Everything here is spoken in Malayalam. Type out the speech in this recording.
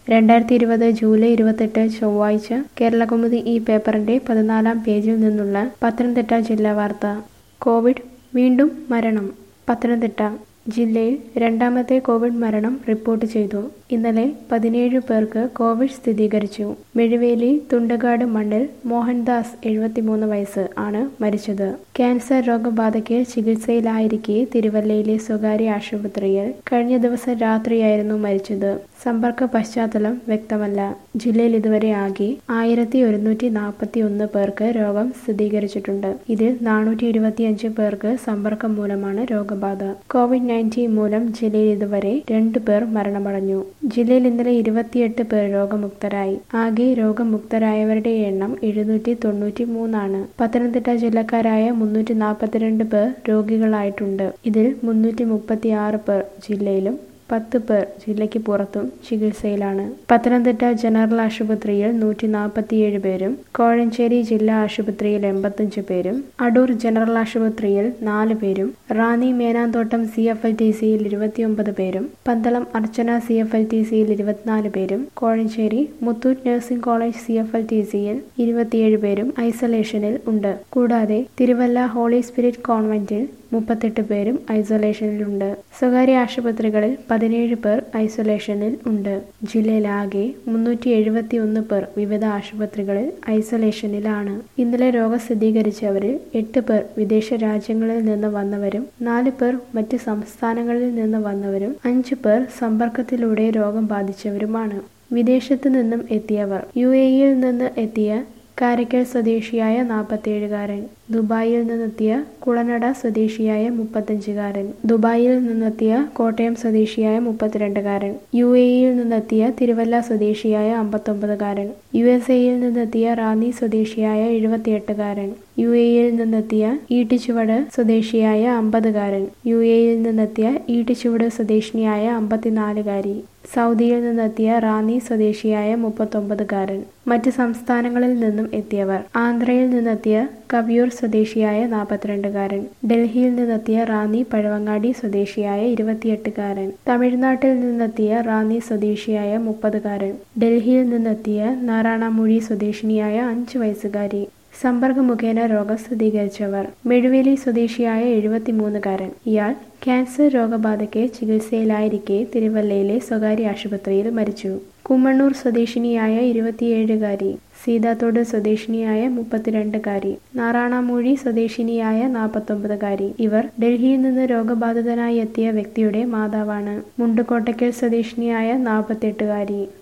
രണ്ടായിരത്തി ഇരുപത് ജൂലൈ ഇരുപത്തെട്ട് ചൊവ്വാഴ്ച കേരളകൗമുദി ഈ പേപ്പറിന്റെ പതിനാലാം പേജിൽ നിന്നുള്ള പത്തനംതിട്ട ജില്ലാ വാർത്ത കോവിഡ് വീണ്ടും മരണം പത്തനംതിട്ട ജില്ലയിൽ രണ്ടാമത്തെ കോവിഡ് മരണം റിപ്പോർട്ട് ചെയ്തു ഇന്നലെ പതിനേഴ് പേർക്ക് കോവിഡ് സ്ഥിരീകരിച്ചു മെഴുവേലി തുണ്ടകാട് മണ്ണിൽ മോഹൻദാസ് എഴുപത്തിമൂന്ന് വയസ്സ് ആണ് മരിച്ചത് ക്യാൻസർ രോഗബാധയ്ക്ക് ചികിത്സയിലായിരിക്കെ തിരുവല്ലയിലെ സ്വകാര്യ ആശുപത്രിയിൽ കഴിഞ്ഞ ദിവസം രാത്രിയായിരുന്നു മരിച്ചത് സമ്പർക്ക പശ്ചാത്തലം വ്യക്തമല്ല ജില്ലയിൽ ഇതുവരെ ആകെ ആയിരത്തി ഒരുന്നൂറ്റി നാൽപ്പത്തി ഒന്ന് പേർക്ക് രോഗം സ്ഥിരീകരിച്ചിട്ടുണ്ട് ഇതിൽ നാനൂറ്റി ഇരുപത്തിയഞ്ച് പേർക്ക് സമ്പർക്കം മൂലമാണ് രോഗബാധ കോവിഡ് നയൻറ്റീൻ മൂലം ജില്ലയിൽ ഇതുവരെ രണ്ടു പേർ മരണമടഞ്ഞു ജില്ലയിൽ ഇന്നലെ ഇരുപത്തിയെട്ട് പേർ രോഗമുക്തരായി ആകെ രോഗമുക്തരായവരുടെ എണ്ണം എഴുന്നൂറ്റി തൊണ്ണൂറ്റി മൂന്നാണ് പത്തനംതിട്ട ജില്ലക്കാരായ മുന്നൂറ്റി നാൽപ്പത്തിരണ്ട് പേർ രോഗികളായിട്ടുണ്ട് ഇതിൽ മുന്നൂറ്റി മുപ്പത്തി ആറ് പേർ ജില്ലയിലും പത്ത് പേർ ജില്ലയ്ക്ക് പുറത്തും ചികിത്സയിലാണ് പത്തനംതിട്ട ജനറൽ ആശുപത്രിയിൽ നൂറ്റി നാൽപ്പത്തിയേഴ് പേരും കോഴഞ്ചേരി ജില്ലാ ആശുപത്രിയിൽ എൺപത്തഞ്ച് പേരും അടൂർ ജനറൽ ആശുപത്രിയിൽ നാല് പേരും Ranni Menamthottam C F L T സിയിൽ ഇരുപത്തിയൊമ്പത് പേരും Pandalam Archana C F L T സിയിൽ ഇരുപത്തിനാല് പേരും Kozhencherry Muthoot nursing college C F L T സിയിൽ ഇരുപത്തിയേഴ് പേരും ഐസൊലേഷനിൽ ഉണ്ട് കൂടാതെ തിരുവല്ല ഹോളി സ്പിരിറ്റ് കോൺവെന്റിൽ മുപ്പത്തെട്ട് പേരും ഐസൊലേഷനിലുണ്ട് സ്വകാര്യ ആശുപത്രികളിൽ പതിനേഴ് പേർ ഐസൊലേഷനിൽ ഉണ്ട് ജില്ലയിലാകെ മുന്നൂറ്റി എഴുപത്തി ഒന്ന് പേർ വിവിധ ആശുപത്രികളിൽ ഐസൊലേഷനിലാണ് ഇന്നലെ രോഗം സ്ഥിരീകരിച്ചവരിൽ എട്ട് പേർ വിദേശ രാജ്യങ്ങളിൽ നിന്ന് വന്നവരും നാല് പേർ മറ്റ് സംസ്ഥാനങ്ങളിൽ നിന്ന് വന്നവരും അഞ്ച് പേർ സമ്പർക്കത്തിലൂടെ രോഗം ബാധിച്ചവരുമാണ് വിദേശത്തു നിന്നും എത്തിയവർ യു എയിൽ നിന്ന് എത്തിയ കാരക്കൽ സ്വദേശിയായ നാൽപ്പത്തേഴുകാരൻ ദുബായിൽ നിന്നെത്തിയ കുളനട സ്വദേശിയായ മുപ്പത്തഞ്ചുകാരൻ ദുബായിൽ നിന്നെത്തിയ കോട്ടയം സ്വദേശിയായ മുപ്പത്തിരണ്ടുകാരൻ യു എയിൽ നിന്നെത്തിയ തിരുവല്ല സ്വദേശിയായ അമ്പത്തൊമ്പതുകാരൻ യു എസ് എയിൽ നിന്നെത്തിയ റാന്നി സ്വദേശിയായ എഴുപത്തിയെട്ടുകാരൻ യു എയിൽ നിന്നെത്തിയ ഈട്ടിച്ചുവട് സ്വദേശിയായ അമ്പതുകാരൻ യു എയിൽ നിന്നെത്തിയ ഈട്ടിച്ചുവട് സ്വദേശിനിയായ അമ്പത്തിനാലുകാരി സൗദിയിൽ നിന്നെത്തിയ റാന്നി സ്വദേശിയായ മുപ്പത്തൊമ്പതുകാരൻ മറ്റ് സംസ്ഥാനങ്ങളിൽ നിന്നും എത്തിയവർ ആന്ധ്രയിൽ നിന്നെത്തിയ കവിയൂർ സ്വദേശിയായ നാൽപ്പത്തിരണ്ടുകാരൻ ഡൽഹിയിൽ നിന്നെത്തിയ റാന്നി പഴവങ്ങാടി സ്വദേശിയായ ഇരുപത്തിയെട്ടുകാരൻ തമിഴ്നാട്ടിൽ നിന്നെത്തിയ റാന്നി സ്വദേശിയായ മുപ്പതുകാരൻ ഡൽഹിയിൽ നിന്നെത്തിയ നാറാണമൂഴി സ്വദേശിനിയായ അഞ്ചു വയസ്സുകാരി സമ്പർക്ക മുഖേന രോഗം സ്ഥിരീകരിച്ചവർ മെഴുവേലി സ്വദേശിയായ എഴുപത്തിമൂന്നുകാരൻ ഇയാൾ ക്യാൻസർ രോഗബാധയ്ക്ക് ചികിത്സയിലായിരിക്കെ തിരുവല്ലയിലെ സ്വകാര്യ ആശുപത്രിയിൽ മരിച്ചു കുമ്മണ്ണൂർ സ്വദേശിനിയായ ഇരുപത്തിയേഴുകാരി സീതാത്തോട് സ്വദേശിനിയായ മുപ്പത്തിരണ്ടുകാരി നാറാണമൂഴി സ്വദേശിനിയായ നാൽപ്പത്തൊമ്പതുകാരി ഇവർ ഡൽഹിയിൽ നിന്ന് രോഗബാധിതനായി എത്തിയ വ്യക്തിയുടെ മാതാവാണ് മുണ്ടുകോട്ടയ്ക്കൽ സ്വദേശിനിയായ നാൽപ്പത്തെട്ടുകാരി